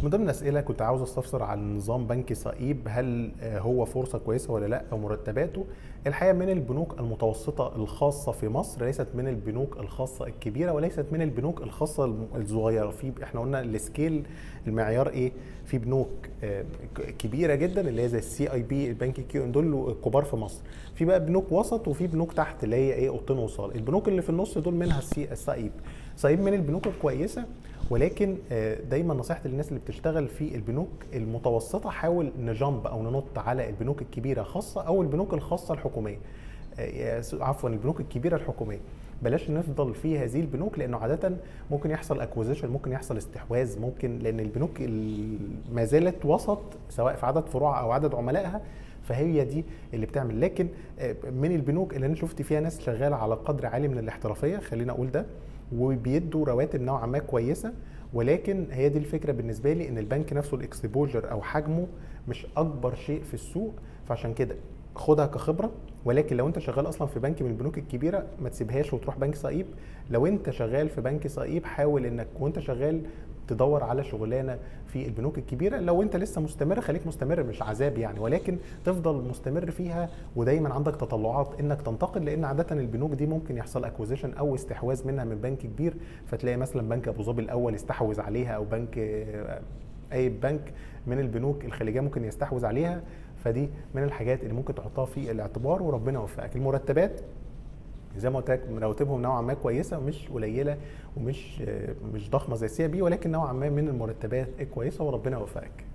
من ضمن الاسئله كنت عاوز استفسر عن نظام بنك صائب هل آه، هو فرصه كويسه ولا لا او مرتباته الحقيقه من البنوك المتوسطه الخاصه في مصر ليست من البنوك الخاصه الكبيره وليست من البنوك الخاصه الم- الصغيره في احنا قلنا السكيل المعيار ايه في بنوك آه، ك- كبيره جدا اللي هي زي السي اي بي البنك كيو إن دول كبار في مصر في بقى بنوك وسط وفي بنوك تحت اللي هي ايه اوضتين وصال البنوك اللي في النص دول منها السي الصائب صائب من البنوك الكويسه ولكن آه، دايما نصيحتي للناس اللي بتشتغل في البنوك المتوسطه حاول نجامب او ننط على البنوك الكبيره خاصه او البنوك الخاصه الحكوميه آه، يا س- عفوا البنوك الكبيره الحكوميه بلاش نفضل في هذه البنوك لانه عاده ممكن يحصل اكوزيشن ممكن يحصل استحواذ ممكن لان البنوك ال- ما زالت وسط سواء في عدد فروعها او عدد عملائها فهي دي اللي بتعمل لكن آه، من البنوك اللي انا شفت فيها ناس شغاله على قدر عالي من الاحترافيه خلينا اقول ده وبيدوا رواتب نوعا ما كويسه ولكن هي دي الفكره بالنسبه لي ان البنك نفسه الاكسبوجر او حجمه مش اكبر شيء في السوق فعشان كده خدها كخبره ولكن لو انت شغال اصلا في بنك من البنوك الكبيره ما تسيبهاش وتروح بنك صائب لو انت شغال في بنك صائب حاول انك وانت شغال تدور على شغلانه في البنوك الكبيره لو انت لسه مستمر خليك مستمر مش عذاب يعني ولكن تفضل مستمر فيها ودايما عندك تطلعات انك تنتقل لان عاده البنوك دي ممكن يحصل اكوزيشن او استحواذ منها من بنك كبير فتلاقي مثلا بنك ابو ظبي الاول استحوذ عليها او بنك آه، اي بنك من البنوك الخليجيه ممكن يستحوذ عليها فدي من الحاجات اللي ممكن تحطها في الاعتبار وربنا يوفقك المرتبات زي ما قلت لك رواتبهم نوعا ما كويسه مش قليله ومش آه، مش ضخمه زي السي بي ولكن نوعا ما من المرتبات الكويسه وربنا يوفقك